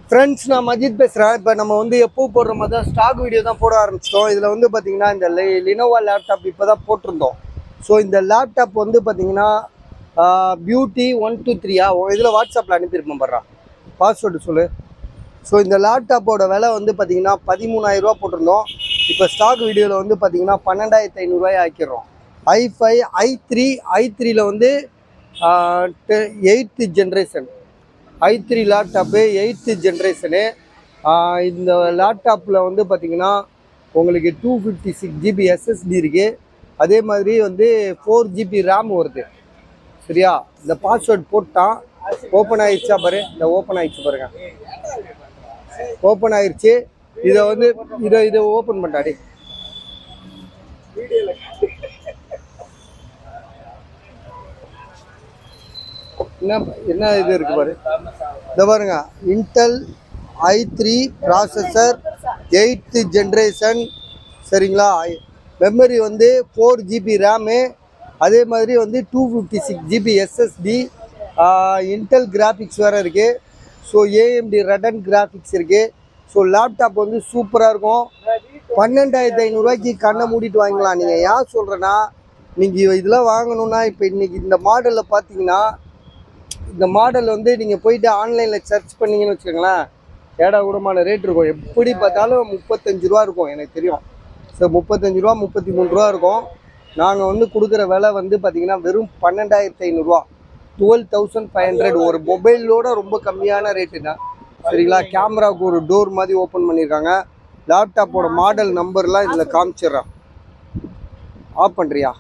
Friends நான் மஜித் பேசுகிறேன் இப்போ நம்ம வந்து எப்போ போடுற மாதிரி தான் ஸ்டாக் வீடியோ தான் போட ஆரம்பிச்சிட்டோம் இதில் வந்து பார்த்தீங்கன்னா இந்த லினோவா லேப்டாப் இப்போ தான் போட்டிருந்தோம் ஸோ இந்த லேப்டாப் வந்து பார்த்தீங்கன்னா பியூட்டி ஒன் டூ த்ரீயா இதில் வாட்ஸ்அப்பில் அனுப்பியிருப்பேன் பர்றா பாஸ்வேர்டு சொல்லு ஸோ இந்த லேப்டாப்போட விலை வந்து பார்த்தீங்கன்னா பதிமூணாயிரரூவா போட்டிருந்தோம் இப்போ ஸ்டாக் வீடியோவில் வந்து பார்த்தீங்கன்னா பன்னெண்டாயிரத்தி ஐநூறுரூவாய் ஆக்கிடுறோம் ஐ ஃபைவ் ஐ த்ரீ ஐ த்ரீல வந்து eighth generation I three laptop eighth generation இந்த லேப்டாப்பில் வந்து பார்த்தீங்கன்னா உங்களுக்கு two fifty six GB SSD இருக்குது அதே மாதிரி வந்து ஃபோர் ஜிபி ரேம் வருது சரியா இந்த பாஸ்வேர்ட் போட்டான் ஓப்பன் ஆயிடுச்சா பாரு இந்த ஓப்பன் ஆயிடுச்சு பாருங்க ஓப்பன் ஆயிடுச்சு இதை வந்து இதை இதை ஓப்பன் பண்ணாடி என்ன என்ன இது இருக்கு பாரு இந்த பாருங்க Intel I three processor eighth generation சரிங்களா மெமரி வந்து ஃபோர் ஜிபி ரேமு அதே மாதிரி வந்து two fifty six GB SSD Intel graphics வேறு இருக்குது ஸோ ஏஎம்டி ரெடன் கிராஃபிக்ஸ் இருக்குது ஸோ லேப்டாப் வந்து சூப்பராக இருக்கும் பன்னெண்டாயிரத்தி ஐநூறுரூவாய்க்கு கண்ணை மூடிட்டு வாங்கிக்கலாம் நீங்கள் ஏன் சொல்கிறேன்னா நீங்கள் இதெல்லாம் வாங்கணுன்னா இப்போ இன்றைக்கி இந்த மாடலில் பார்த்தீங்கன்னா இந்த மாடல் வந்து நீங்கள் போயிட்டு ஆன்லைனில் சர்ச் பண்ணீங்கன்னு வச்சுக்கோங்களேன் ஏடா கூடமான ரேட் இருக்கும் எப்படி பார்த்தாலும் முப்பத்தஞ்சு ரூபா இருக்கும் எனக்கு தெரியும் ஸோ முப்பத்தஞ்சு ரூபா முப்பத்தி மூணு ரூபா இருக்கும் நாங்கள் வந்து கொடுக்குற விலை வந்து பார்த்தீங்கன்னா வெறும் பன்னெண்டாயிரத்தி ஐநூறுரூவா டுவெல் தௌசண்ட் ஃபைவ் ஹண்ட்ரட் ஒரு மொபைலோட ரொம்ப கம்மியான ரேட்டு தான் சரிங்களா கேமராவுக்கு ஒரு டோர் மாதிரி ஓப்பன் பண்ணியிருக்காங்க லேப்டாப்போட மாடல் நம்பர்லாம் இதில் காமிச்சிடுறேன் ஆஃப் பண்ணுறியா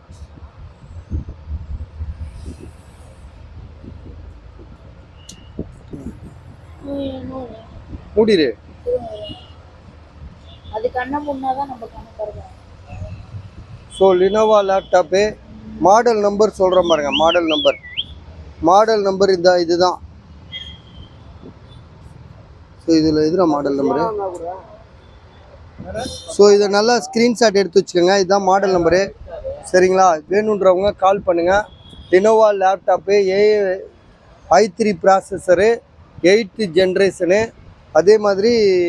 மூடிடு அது கண்ணை முன்னாதான் நம்ம கண்ணை திறக்கணும் so Lenovo laptop model number சொல்கிறேன் பாருங்க மாடல் நம்பர் மாடல் நம்பர் இந்த இதுதான் ஸோ இதில் எதுனா மாடல் நம்பரு ஸோ இதை நல்லா ஸ்க்ரீன்ஷாட் எடுத்து வச்சுக்கோங்க இதுதான் மாடல் நம்பரு சரிங்களா வேணுன்றவங்க கால் பண்ணுங்கள் Lenovo laptop a I three processor eighth generation அதே மாதிரி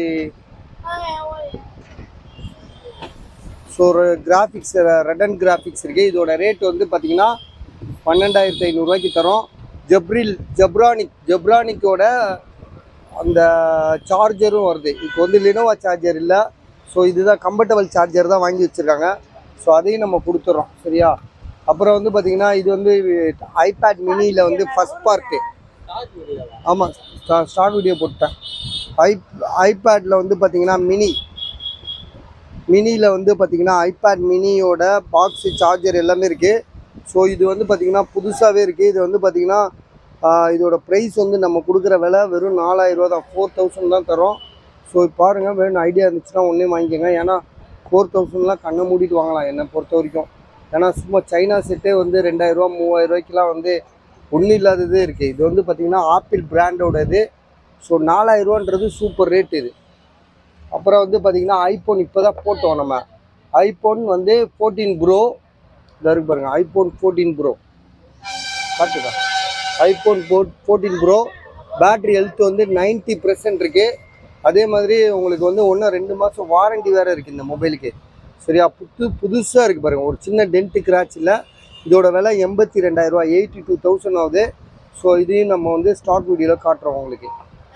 ஸோ ஒரு கிராஃபிக்ஸ் ரெடன் கிராஃபிக்ஸ் இருக்குது இதோட ரேட் வந்து பார்த்தீங்கன்னா பன்னெண்டாயிரத்தி ஐநூறுரூவாய்க்கு தரோம் ஜப்ரில் ஜப்ரானிக் ஜப்ரானிக்கோட அந்த சார்ஜரும் வருது இப்போ வந்து லினோவா சார்ஜர் இல்லை ஸோ இதுதான் கம்ஃபர்டபுள் சார்ஜர் தான் வாங்கி வச்சுருக்காங்க ஸோ அதையும் நம்ம கொடுத்துட்றோம் சரியா அப்புறம் வந்து பார்த்தீங்கன்னா இது வந்து ஐபேட் மினியில் வந்து ஃபஸ்ட் பார்ட்டு ஆமாம் ஸ்டாக் வீடியோ போட்டேன் ஐ ஐபேடில் வந்து பார்த்தீங்கன்னா மினி மினியில் வந்து பார்த்தீங்கன்னா ஐபேட் மினியோட பாக்ஸு சார்ஜர் எல்லாமே இருக்குது ஸோ இது வந்து பார்த்தீங்கன்னா புதுசாகவே இருக்குது இது வந்து பார்த்தீங்கன்னா ஆஹ், இதோட ப்ரைஸ் வந்து நம்ம கொடுக்குற விலை வெறும் நாலாயிரரூவா தான் ஃபோர் தௌசண்ட் தான் தரோம் ஸோ பாருங்கள் வேணும் ஐடியா இருந்துச்சுன்னா ஒன்றே வாங்கிக்கோங்க ஏன்னா ஃபோர் தௌசண்ட்லாம் கண்ணை மூடிட்டு வாங்கலாம் என்னை பொறுத்த வரைக்கும் ஏன்னா சும்மா சைனா செட்டே வந்து ரெண்டாயிரரூவா மூவாயிரரூவாய்க்கெலாம் வந்து ஒன்றும் இல்லாததே இருக்குது இது வந்து பார்த்திங்கன்னா ஆப்பிள் பிராண்டோட இது ஸோ நாலாயிரரூவான்றது சூப்பர் ரேட் இது அப்புறம் வந்து பார்த்திங்கன்னா ஐஃபோன் இப்போ தான் போட்டோம் நம்ம ஐஃபோன் வந்து ஃபோர்டீன் ப்ரோ இதாக இருக்கு பாருங்க ஐஃபோன் ஃபோர்டீன் ப்ரோ பார்த்துக்கா iPhone four fourteen pro battery health வந்து நைன்ட்டி பர்சன்ட் இருக்குது அதே மாதிரி உங்களுக்கு வந்து ஒன்றும் ரெண்டு மாதம் வாரண்டி வேறு இருக்குது இந்த மொபைலுக்கு சரியா புது புதுசாக இருக்குது பாருங்கள் ஒரு சின்ன டென்ட்டு கிராச் இல்லை இதோட விலை எண்பத்தி ரெண்டாயிரரூவா எயிட்டி டூ தௌசண்ட் ஆகுது ஸோ இதையும் நம்ம வந்து ஸ்டாக் வீடியோவில் காட்டுறோம் உங்களுக்கு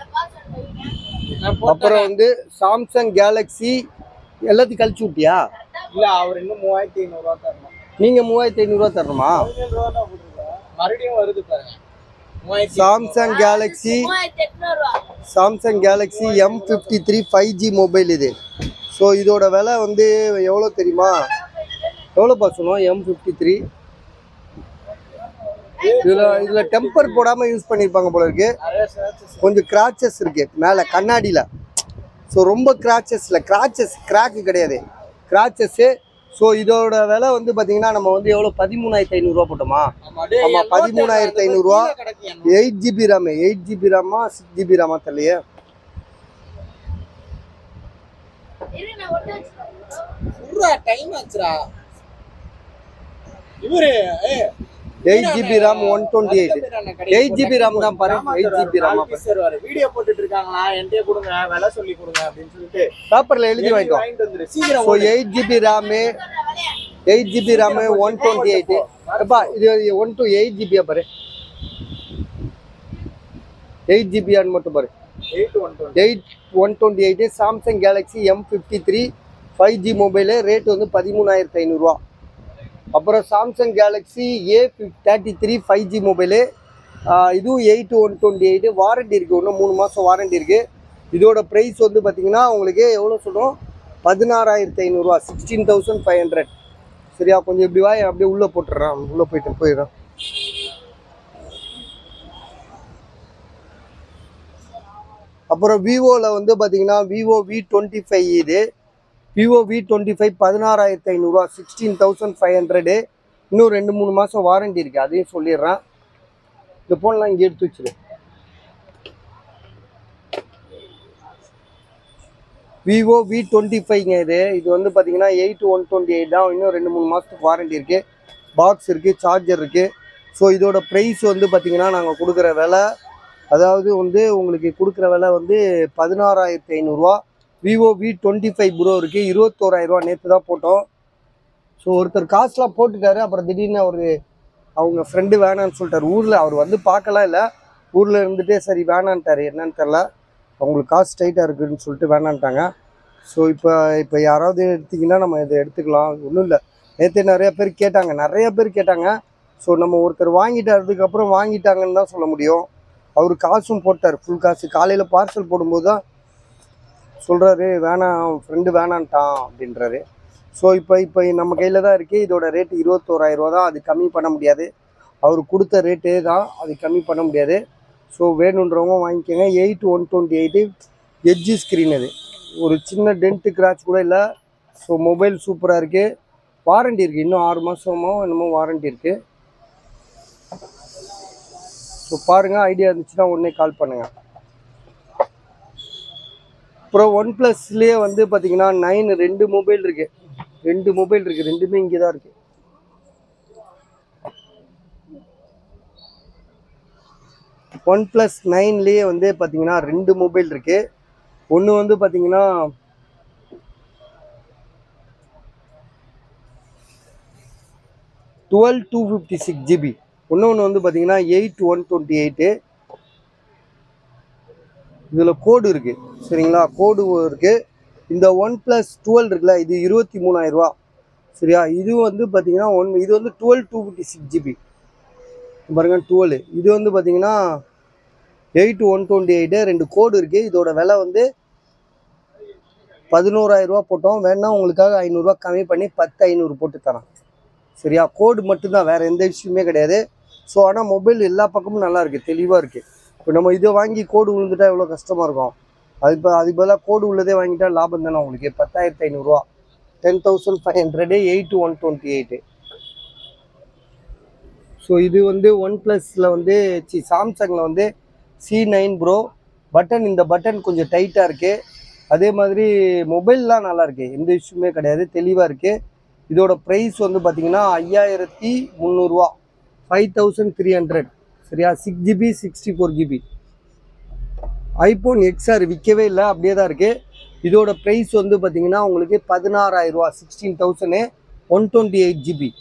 அப்புறம் வந்து சாம்சங் கேலக்ஸி எல்லாத்தையும் கழிச்சு விட்டியா இல்ல அவர் இன்னும் மூவாயிரத்தி ஐநூறு ரூபா தரணும் நீங்கள் மூவாயிரத்தி ஐநூறுரூவா தரணுமா பதினேழு ரூபா தான் போட்டுருக்கேன் மறுபடியும் வருது பாருங்க மூவாயிரத்தி சாம்சங் கேலக்ஸி மூவாயிரத்தி எட்நூறுவா Samsung Galaxy M fifty three five G mobile இது ஸோ இதோட விலை வந்து எவ்வளோ தெரியுமா எவ்வளோப்பா சொன்னோம் எம் ஃபிஃப்டி த்ரீ இதில் இதில் டெம்பர் போடாமல் யூஸ் பண்ணியிருப்பாங்க போல இருக்கு நிறைய scratches. கொஞ்சம் கிராச்சஸ் இருக்கு மேலே கண்ணாடியில் ஸோ ரொம்ப கிராச்சஸ் இல்லை கிராச்சஸ் கிராக்கு கிடையாது கிராச்சஸ்ஸு ஸோ இதோட விலை வந்து பார்த்தீங்கன்னா நம்ம வந்து எவ்வளோ பதிமூணாயிரத்தி ஐநூறுரூவா போட்டோமா ஆமா, டேய், ஆமா, என் பதிமூணாயிரத்தி note ஐநூறுரூவா. கீழே கிடக்கு என் note. Eight GB RAM eight GB ரேமா சிக்ஸ் ஜிபி ரேமா தெரியலையே இரு நான் ஒட்டு வச்சுக்கிறேன். உர்றா, time ஆச்சுடா. இவரு ஏய், eight GB RAM one twenty eight eight GB RAM தான் பாரு எயிட் ஜிபி ரேம் வீடியோ போட்டுட்டு இருக்காங்களா என்கிட்ட கொடுங்க விலை சொல்லி கொடுங்க அப்படின்னு சொல்லிட்டு பேப்பர்ல எழுதி வாங்கிக்கோ வாங்கிட்டு வந்துரு சீக்கிரம் so eight GB RAM eight GB RAM one twenty eight எப்பா இது ஒன் டு எயிட் ஜிபியா பாரு எயிட் ஜிபியான்னு மட்டும் பாரு eight one twenty eight one twenty eight Samsung Galaxy M fifty three five G mobile rate வந்து பதிமூணாயிரத்து ஐநூறுரூவா அப்புறம் Samsung Galaxy A thirty three five G mobile இதுவும் eight one twenty eight warranty இருக்குது இன்னும் மூணு மாதம் வாரண்டி இருக்குது இதோட ப்ரைஸ் வந்து பார்த்தீங்கன்னா உங்களுக்கு எவ்வளோ சொல்கிறோம் பதினாறாயிரத்து ஐநூறுரூவா சிக்ஸ்டீன் தௌசண்ட் ஃபைவ் ஹண்ட்ரட் சரியா கொஞ்சம் இப்படி வா அப்படியே உள்ளே போட்டுடுறேன் உள்ளே போயிட்டு போயிடுறேன் அப்புறம் விவோவில் வந்து பார்த்தீங்கன்னா விவோ வி டுவெண்ட்டி ஃபைவ் இது விவோ வி டுவெண்ட்டி ஃபைவ் பதினாறாயிரத்து ஐநூறுரூவா சிக்ஸ்டீன் தௌசண்ட் ஃபைவ் ஹண்ட்ரடு இன்னும் ரெண்டு மூணு மாதம் வாரண்டி இருக்குது அதையும் சொல்லிடுறேன் இந்த ஃபோன்லாம் இங்கே எடுத்து வச்சிரு விவோ வி டுவெண்ட்டி ஃபைவ்ங்க இது இது வந்து பார்த்தீங்கன்னா எயிட் ஒன் டுவெண்ட்டி எயிட் தான் இன்னும் ரெண்டு மூணு மாதத்துக்கு வாரண்டி இருக்குது பாக்ஸ் இருக்குது சார்ஜர் இருக்குது ஸோ இதோட ப்ரைஸ் வந்து பார்த்தீங்கன்னா நாங்கள் கொடுக்குற விலை அதாவது வந்து உங்களுக்கு கொடுக்குற விலை வந்து பதினாறாயிரத்தி ஐநூறுரூவா Vivo V twenty five pro இருக்குது இருபத்தோராயிரரூவா நேற்று தான் போட்டோம் ஸோ ஒருத்தர் காசுலாம் போட்டுட்டாரு அப்புறம் திடீர்னு அவர் அவங்க ஃப்ரெண்டு வேணான்னு சொல்லிட்டாரு ஊரில் அவர் வந்து பார்க்கலாம் இல்லை ஊரில் இருந்துட்டே சரி வேணான்ட்டாரு என்னன்னு தெரில அவங்களுக்கு காசு டைட்டாக இருக்குதுன்னு சொல்லிட்டு வேணான்ட்டாங்க ஸோ இப்போ இப்போ யாராவது எடுத்தீங்கன்னா நம்ம இதை எடுத்துக்கலாம் ஒன்றும் இல்லை நேற்று நிறைய பேர் கேட்டாங்க நிறைய பேர் கேட்டாங்க ஸோ நம்ம ஒருத்தர் வாங்கிட்டாருதுக்கப்புறம் வாங்கிட்டாங்கன்னு தான் சொல்ல முடியும் அவர் காசும் போட்டார் ஃபுல் காசு காலையில் பார்சல் போடும்போது தான் சொல்கிறாரு வேணாம் ஃப்ரெண்டு வேணான்ட்டான் அப்படின்றாரு ஸோ இப்போ இப்போ நம்ம கையில் தான் இருக்குது இதோட ரேட்டு இருபத்தோராயிரரூவா தான் அது கம்மி பண்ண முடியாது அவர் கொடுத்த ரேட்டு தான் அது கம்மி பண்ண முடியாது ஸோ வேணுன்றவங்க வாங்கிக்கோங்க eight one twenty eight edge screen அது ஒரு சின்ன டென்ட்டு கிராச் கூட இல்லை ஸோ மொபைல் சூப்பராக இருக்குது வாரண்டி இருக்குது இன்னும் ஆறு மாதமோ என்னமோ வாரண்டி இருக்குது ஸோ பாருங்கள் ஐடியா இருந்துச்சுன்னா உடனே கால் பண்ணுங்கள் அப்புறம் ஒன் ப்ளஸ்லேயே வந்து பார்த்தீங்கன்னா நைன் ரெண்டு மொபைல் இருக்குது ரெண்டு மொபைல் இருக்குது ரெண்டுமே இங்கே தான் இருக்குது ஒன் ப்ளஸ் நைன்லேயே வந்து பார்த்தீங்கன்னா ரெண்டு மொபைல் இருக்குது ஒன்று வந்து பார்த்தீங்கன்னா twelve two fifty six GB இன்னொன்று வந்து பார்த்தீங்கன்னா எயிட் ஒன் டுவெண்ட்டி எயிட்டு இதில் கோடு இருக்குது சரிங்களா கோடு இருக்குது இந்த ஒன் ப்ளஸ் டுவெல் இருக்குல்ல இது இருபத்தி மூணாயிரரூவா சரியா இது வந்து பார்த்தீங்கன்னா ஒன் இது வந்து twelve two fifty six GB பாருங்க டுவெல் இது வந்து பார்த்தீங்கன்னா எயிட் ஒன் டுவெண்ட்டி எயிட்டு ரெண்டு கோடு இருக்குது இதோட விலை வந்து பதினோராயிரரூவா போட்டோம் வேணா உங்களுக்காக ஐநூறுரூவா கம்மி பண்ணி பத்து ஐநூறு போட்டு தரேன் சரியா கோடு மட்டும்தான் வேறு எந்த விஷயமே கிடையாது ஸோ ஆனால் மொபைல் எல்லா பக்கமும் நல்லா இருக்குது தெளிவாக இருக்குது இப்போ நம்ம இதை வாங்கி கோடு விழுந்துட்டா எவ்வளோ கஷ்டமாக இருக்கும் அது இப்போ அதுக்கு பதிலாக கோடு உள்ளதே வாங்கிட்டா லாபம் தானே உங்களுக்கு பத்தாயிரத்தி ஐநூறுரூவா ten thousand five hundred eight one twenty eight so இது வந்து ஒன் ப்ளஸில் வந்து சி சாம்சங்கில் வந்து சி நைன் ப்ரோ பட்டன் இந்த பட்டன் கொஞ்சம் டைட்டாக இருக்குது அதே மாதிரி மொபைல்லாம் நல்லா இருக்கு எந்த இஷ்யூமே கிடையாது தெளிவாக இருக்குது இதோட ப்ரைஸ் வந்து பார்த்தீங்கன்னா ஐயாயிரத்தி முந்நூறுரூவா ஃபைவ் தௌசண்ட் த்ரீ ஹண்ட்ரட் சரியா six GB sixty four GB iPhone XR விற்கவே இல்லை அப்படியே தான் இருக்குது இதோட ப்ரைஸ் வந்து பார்த்தீங்கன்னா உங்களுக்கு பதினாறாயிரரூவா sixteen thousand one twenty eight GB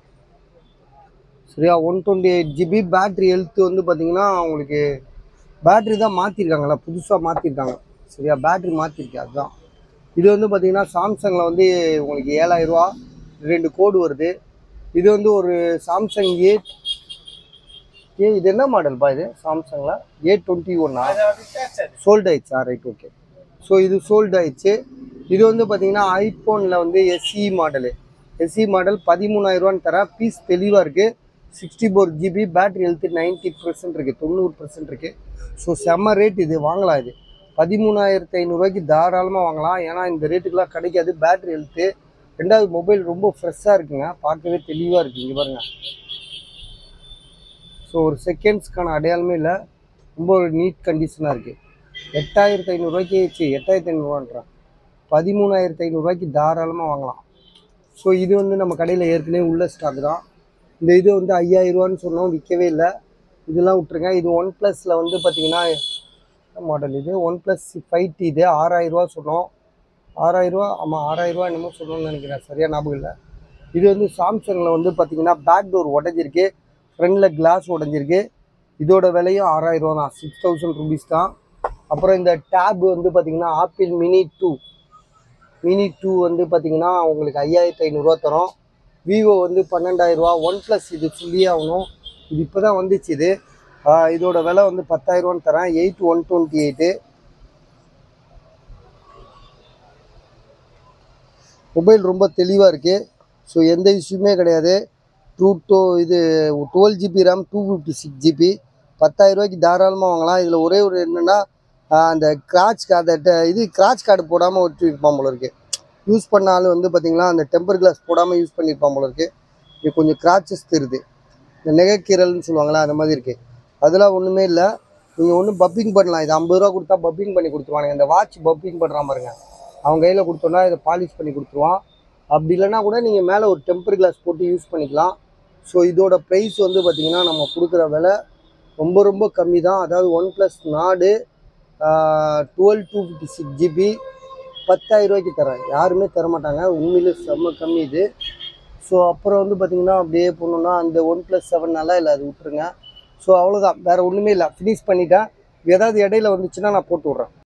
சரியா one twenty eight GB battery health வந்து பார்த்தீங்கன்னா உங்களுக்கு பேட்ரி தான் மாற்றிருக்காங்களா புதுசாக மாற்றிருக்காங்க சரியா பேட்ரி மாற்றிருக்கு அதுதான் இது வந்து பார்த்தீங்கன்னா சாம்சங்கில் வந்து உங்களுக்கு ஏழாயிரரூவா ரெண்டு கோடு வருது இது வந்து ஒரு சாம்சங் ஏ ஏ இது என்ன மாடல்ப்பா இது சாம்சங்கில் ஏ டுவெண்ட்டி ஒன்னா சோல்ட் ஆயிடுச்சா ரைட் ஓகே ஸோ இது சோல்ட் ஆயிடுச்சு இது வந்து பார்த்தீங்கன்னா ஐஃபோனில் வந்து எஸ்இ மாடலு எஸ்இ மாடல் பதிமூணாயிரரூவான்னு தரேன் பீஸ் தெளிவாக இருக்குது sixty four GB battery health ninety percent இருக்குது தொண்ணூறு பர்சன்ட் இருக்குது ஸோ செம்ம ரேட் இது வாங்கலாம் இது பதிமூணாயிரத்து ஐநூறுரூவாய்க்கு தாராளமாக வாங்கலாம் ஏன்னா இந்த ரேட்டுக்கெலாம் கிடைக்காது பேட்ரி ஹெல்த்து ரெண்டாவது மொபைல் ரொம்ப ஃப்ரெஷ்ஷாக இருக்குங்க பார்க்கவே தெளிவாக இருக்குது இங்கே பாருங்கள் ஸோ ஒரு செகண்ட்ஸ்க்கான அடையாளமே இல்லை ரொம்ப ஒரு நீட் கண்டிஷனாக இருக்குது எட்டாயிரத்து ஐநூறுரூவாய்க்கு சி எட்டாயிரத்து ஐநூறுரூவான்றான் பதிமூணாயிரத்து ஐநூறுரூவாய்க்கு தாராளமாக வாங்கலாம் ஸோ இது வந்து நம்ம கடையில் ஏற்கனவே உள்ள ஸ்டாக் தான் இந்த இது வந்து ஐயாயிரம் ரூபான்னு சொன்னோம் விற்கவே இல்லை இதெல்லாம் விட்ருங்க இது ஒன் ப்ளஸில் வந்து பார்த்தீங்கன்னா மாடல் இது ஒன் ப்ளஸ் ஃபைவ் டி இது ஆறாயிரரூவா சொன்னோம் ஆறாயிரரூவா ஆமாம் ஆறாயிரரூவா என்னமோ சொல்லணும்னு நினைக்கிறேன் சரியாக ஞாபகம் இல்லை இது வந்து சாம்சங்கில் வந்து பார்த்தீங்கன்னா பேக் டோர் உடஞ்சிருக்கு ஃப்ரண்டில் கிளாஸ் உடஞ்சிருக்கு இதோட விலையும் ஆறாயிரரூவா தான் சிக்ஸ் தௌசண்ட் ருபீஸ் தான் அப்புறம் இந்த டேப் வந்து பார்த்தீங்கன்னா Apple mini two mini two வந்து பார்த்தீங்கன்னா உங்களுக்கு ஐயாயிரத்தி ஐநூறுரூவா தரும் விவோ வந்து பன்னெண்டாயிரரூவா ஒன் ப்ளஸ் இது சொல்லியே ஆகணும் இது இப்போ தான் வந்துச்சு இது ஆஹ் இதோட விலை வந்து பத்தாயிரரூவான்னு தரேன் eight one twenty eight mobile ரொம்ப தெளிவாக இருக்குது ஸோ எந்த இஷ்யூமே கிடையாது டூ டூ இது twelve GB RAM two fifty six GB பத்தாயிரரூவாய்க்கு தாராளமாக வாங்கலாம் இதில் ஒரே ஒரு என்னென்னா அந்த கிராச் கார்டு இது கிராச் கார்டு போடாமல் வச்சுருப்பான் போல இருக்குது யூஸ் பண்ணாலும் வந்து பார்த்திங்கன்னா அந்த டெம்பர் கிளாஸ் போடாமல் யூஸ் பண்ணியிருப்பான் போல இருக்குது இது கொஞ்சம் கிராச்சஸ் தெரியுது இந்த நெகைக்கீரல்னு சொல்லுவாங்களா அந்த மாதிரி இருக்குது அதெல்லாம் ஒன்றுமே இல்லை நீங்கள் ஒன்றும் பப்பிங் பண்ணலாம் இது ஐம்பது ரூபா கொடுத்தா பப்பிங் பண்ணி கொடுத்துருவானுங்க இந்த வாட்ச் பப்பிங் பண்ணுறான் பாருங்க அவன் கையில் கொடுத்தோன்னா இதை பாலிஷ் பண்ணி கொடுத்துருவான் அப்படி இல்லைன்னா கூட நீங்கள் மேலே ஒரு டெம்பர் கிளாஸ் போட்டு யூஸ் பண்ணிக்கலாம் ஸோ இதோட ப்ரைஸ் வந்து பார்த்திங்கன்னா நம்ம கொடுக்குற விலை ரொம்ப ரொம்ப கம்மி தான் அதாவது one plus Nord twelve two fifty six GB பத்தாயிரம் ரூபாய்க்கு தரேன் யாருமே தர மாட்டாங்க உண்மையிலே செம்ம கம்மி இது ஸோ அப்புறம் வந்து பார்த்திங்கன்னா அப்படியே போகணுன்னா அந்த ஒன் ப்ளஸ் செவன் நல்லா இல்லை அது விட்டுருங்க ஸோ அவ்வளோதான் வேறு ஒன்றுமே இல்லை ஃபினிஷ் பண்ணிட்டேன் ஏதாவது இடையில வந்துச்சுன்னா நான் போட்டு விட்றேன்